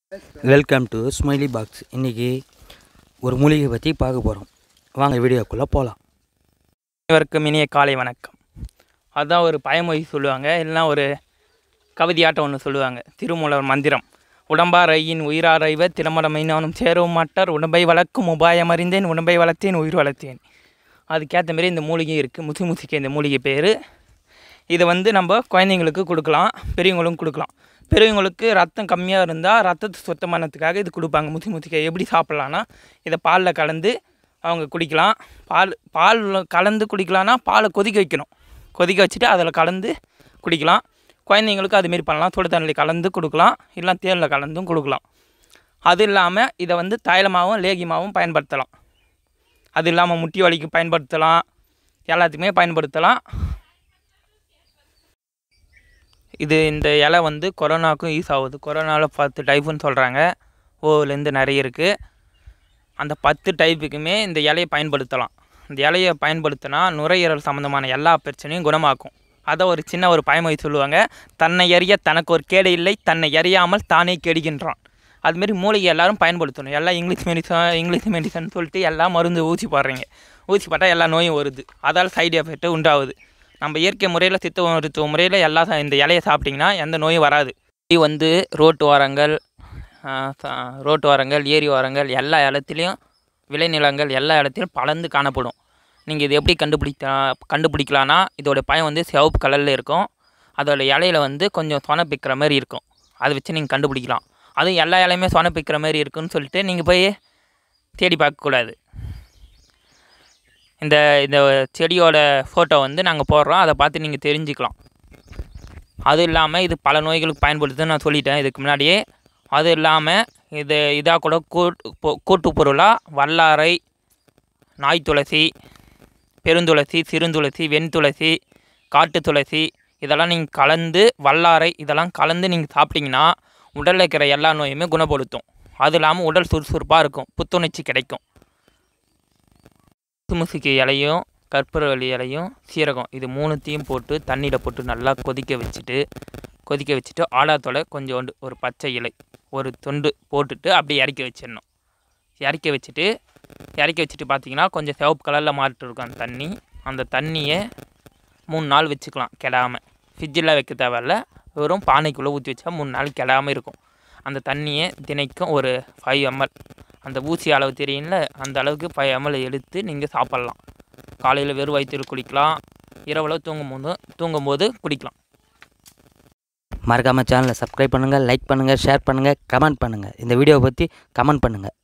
welcome to smiley box இன்றைக்கி ஒரு மூலிகை பற்றி பார்க்க போகிறோம் வாங்க வீடியோக்குள்ளே போகலாம் அனைவருக்கும் இனிய காலை வணக்கம் அதுதான் ஒரு பயமொழி சொல்லுவாங்க இல்லைன்னா ஒரு கவிதையாட்டம் ஒன்று சொல்லுவாங்க திருமூலர் மந்திரம் உடம்பார் ஐயின் உயிரார் ஐவ திறமடமைனானும் சேரவும் மாட்டார் உடம்பை வளர்க்கும் உபாயம் அறிந்தேன் உடம்பை வளர்த்தேன் உயிர் வளர்த்தேன் அதுக்கேற்ற மாரி இந்த மூலிகை இருக்குது முசி முசிக்க இந்த மூலிகை பேர் இதை வந்து நம்ம குழந்தைங்களுக்கு கொடுக்கலாம் பெரியவங்களும் கொடுக்கலாம் பெரியவங்களுக்கு ரத்தம் கம்மியாக இருந்தால் ரத்தத்தை சுத்தமானதுக்காக இது கொடுப்பாங்க முசி முசிக்க எப்படி சாப்பிட்லான்னா இதை பாலில் கலந்து அவங்க குடிக்கலாம் பால் பால் கலந்து குடிக்கலான்னா பாலை கொதிக்க வைக்கணும் கொதிக்க வச்சுட்டு அதில் கலந்து குடிக்கலாம் குழந்தைங்களுக்கு அதுமாரி பண்ணலாம் சுடு தண்ணியில் கலந்து கொடுக்கலாம் இல்லை தேனில் கலந்தும் கொடுக்கலாம் அது இல்லாமல் இதை வந்து தைலமாகவும் லேகியமாகவும் பயன்படுத்தலாம் அது இல்லாமல் முட்டி வலிக்கு பயன்படுத்தலாம் எல்லாத்துக்குமே பயன்படுத்தலாம் இது இந்த இலை வந்து கொரோனாவுக்கும் யூஸ் ஆகுது கொரோனாவில் பத்து டைப்புன்னு சொல்கிறாங்க ஓவிலேருந்து நிறைய இருக்குது அந்த பத்து டைப்புக்குமே இந்த இலையை பயன்படுத்தலாம் இந்த இலையை பயன்படுத்தினா நுரையீரல் சம்மந்தமான எல்லா பிரச்சனையும் குணமாக்கும் அதை ஒரு சின்ன ஒரு பயமொழி சொல்லுவாங்க தன்னை எறிய தனக்கு ஒரு கேடு இல்லை தன்னை எறியாமல் தானே கெடுகின்றான் அதுமாரி மூலிகை எல்லாரும் பயன்படுத்தணும் எல்லாம் இங்கிலீஷ் மெடிசன் இங்கிலீஷ் மெடிசன் சொல்லிட்டு எல்லாம் மருந்து ஊசி போடுறீங்க ஊசி போட்டால் எல்லா நோயும் வருது அதால் சைடு எஃபெக்ட்டு உண்டாகுது நம்ம இயற்கை முறையில் சித்த மருத்துவ முறையில் எல்லா சா- இந்த இலையை சாப்பிட்டிங்கன்னா எந்த நோயும் வராது இது வந்து ரோட்டு ஓரங்கள் ஆ, ச- ரோட்டு ஓரங்கள் ஏரி ஓரங்கள் எல்லா இடத்துலையும் விளைநிலங்கள் எல்லா இடத்துலையும் பலந்து காணப்படும் நீங்கள் இது எப்படி கண்டுபிடித்தா கண்டுபிடிக்கலான்னா இதோட பயம் வந்து சிவப்பு கலரில் இருக்கும் அதோட இலையில வந்து கொஞ்சம் சொனப்பிக்கிற மாதிரி இருக்கும் அதை வச்சு நீங்கள் கண்டுபிடிக்கலாம் அதுவும் எல்லா இலையுமே சொனப்பிக்கிற மாதிரி இருக்குன்னு சொல்லிட்டு நீங்கள் போய் தேடி பார்க்கக்கூடாது இந்த இந்த செடியோட ஃபோட்டோ வந்து நாங்கள் போடுறோம் அதை பார்த்து நீங்கள் தெரிஞ்சுக்கலாம் அது இல்லாமல் இது பல நோய்களுக்கு பயன்படுதுன்னு நான் சொல்லிட்டேன் இதுக்கு முன்னாடியே அது இல்லாமல் இது இதாக கூட கூட்டு பொ- கூட்டுப் பொருளாக வல்லாரை நாய் துளசி பெருந்துளசி சிறுந்துளசி வெண்துளசி காட்டு துளசி இதெல்லாம் நீங்கள் கலந்து வல்லாரை இதெல்லாம் கலந்து நீங்கள் சாப்பிட்டீங்கன்னா உடலில் இருக்கிற எல்லா நோயுமே குணப்படுத்தும் அது இல்லாமல் உடல் சுறுசுறுப்பாக இருக்கும் புத்துணர்ச்சி கிடைக்கும் முசுமுசுக்கு இலையும் கற்பூரவள்ளி இலையும் சீரகம் இது மூணுத்தையும் போட்டு தண்ணியில் போட்டு நல்லா கொதிக்க வச்சுட்டு கொதிக்க வச்சுட்டு ஆடாத்தோட கொஞ்சோண்டு ஒரு பச்சை இலை ஒரு தொண்டு போட்டுட்டு அப்படியே இறக்கி வச்சிடணும் இறக்கி வச்சுட்டு இறக்கி வச்சுட்டு பார்த்தீங்கன்னா கொஞ்சம் சிவப்பு கலரில் மாறிட்டு இருக்கும் அந்த தண்ணி அந்த தண்ணியை மூணு நாள் வச்சுக்கலாம் கெடாமல் ஃப்ரிட்ஜில் வைக்க தேவையில்ல வெறும் பானைக்குள்ளே ஊற்றி வச்சா மூணு நாள் கெடாமல் இருக்கும் அந்த தண்ணியை தினைக்கும் ஒரு ஃபைவ் எம்எல் அந்த ஊசி அளவு தெரியும்ல அந்த அளவுக்கு ஃபைவ் எம்எல் எடுத்து நீங்கள் சாப்பிட்லாம் காலையில் வெறும் வயிற்றில் குடிக்கலாம் இரவில் தூங்கும்போது தூங்கும்போது குடிக்கலாம் மறக்காமல் சேனலை சப்ஸ்கிரைப் பண்ணுங்கள் லைக் பண்ணுங்கள் ஷேர் பண்ணுங்கள் கமெண்ட் பண்ணுங்கள் இந்த வீடியோவை பற்றி கமெண்ட் பண்ணுங்கள்